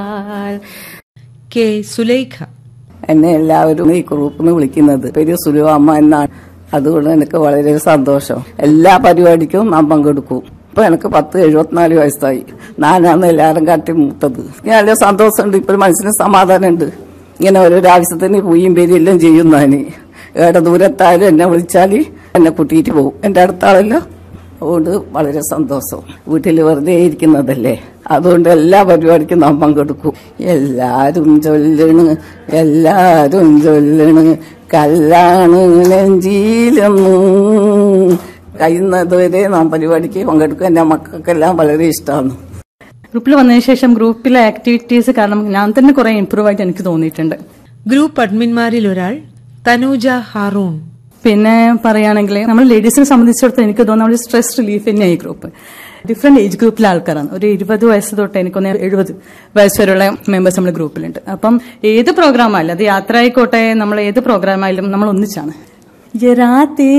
K Sulaikha എന്നെ എല്ലാവരും ഈ ഗ്രൂപ്പിൽ നിന്ന് വിളിക്കുന്നത് പെരിയ സുലുവ അമ്മ എന്നാണ് അതുകൊണ്ട് എനിക്ക് വളരെ സന്തോഷം എല്ലാ പരിപാടിക്കും ഞാൻ പങ്കെടുക്കും ഇപ്പൊ എനിക്ക് പത്ത് എഴുപത്തിനാല് വയസ്സായി ഞാനാണ് എല്ലാവരും കാട്ടി മൂത്തത് ഞാൻ നല്ല സന്തോഷമുണ്ട് ഇപ്പൊ മനസ്സിന് സമാധാനമുണ്ട് ഇങ്ങനെ ഓരോരോ ആവശ്യത്തിന് പൂയും പേരും എല്ലാം ചെയ്യുന്നതിന് ഏടെ ദൂരത്തായാലും എന്നെ വിളിച്ചാൽ എന്നെ കൂട്ടിയിട്ട് പോകും എന്റെ അടുത്താളല്ലോ അതുകൊണ്ട് വളരെ സന്തോഷം വീട്ടിൽ വെറുതെ ഇരിക്കുന്നതല്ലേ അതുകൊണ്ട് എല്ലാ പരിപാടിക്കും നാം പങ്കെടുക്കും എല്ലാരും ചൊല്ലണ് എല്ലാരും ചൊല്ലണ് കല്ലാണ് നെഞ്ചിയിലെന്നു കഴിയുന്നതുവരെ നാം പരിപാടിക്ക് പങ്കെടുക്കും എന്റെ മക്കൾക്കെല്ലാം വളരെ ഇഷ്ടമാണ് ഗ്രൂപ്പിൽ വന്നതിന് ശേഷം ഗ്രൂപ്പിലെ ആക്ടിവിറ്റീസ് കാരണം ഞാൻ തന്നെ കുറെ ഇമ്പ്രൂവ് ആയിട്ട് എനിക്ക് തോന്നിയിട്ടുണ്ട് ഗ്രൂപ്പ് അഡ്മിന്മാരിൽ ഒരാൾ തനൂജ ഹാറൂൺ പിന്നെ പറയുകയാണെങ്കിൽ നമ്മൾ ലേഡീസിനെ സംബന്ധിച്ചിടത്തോളം എനിക്ക് തോന്നുന്ന ഒരു സ്ട്രെസ് റിലീഫ് തന്നെയാണ് ഈ ഗ്രൂപ്പ് ഡിഫറെന്റ് ഏജ് ഗ്രൂപ്പിലെ ആൾക്കാരാണ് ഒരു ഇരുപത് വയസ്സ് തൊട്ട് എനിക്കൊന്ന് എഴുപത് വയസ്സ് വരെയുള്ള മെമ്പേഴ്സ് നമ്മുടെ ഗ്രൂപ്പിലുണ്ട് അപ്പം ഏത് പ്രോഗ്രാം ആയാലും അത് യാത്ര ആയിക്കോട്ടെ നമ്മൾ ഏത് പ്രോഗ്രാം ആയാലും നമ്മൾ ഒന്നിച്ചാണ് ജരാത്തേ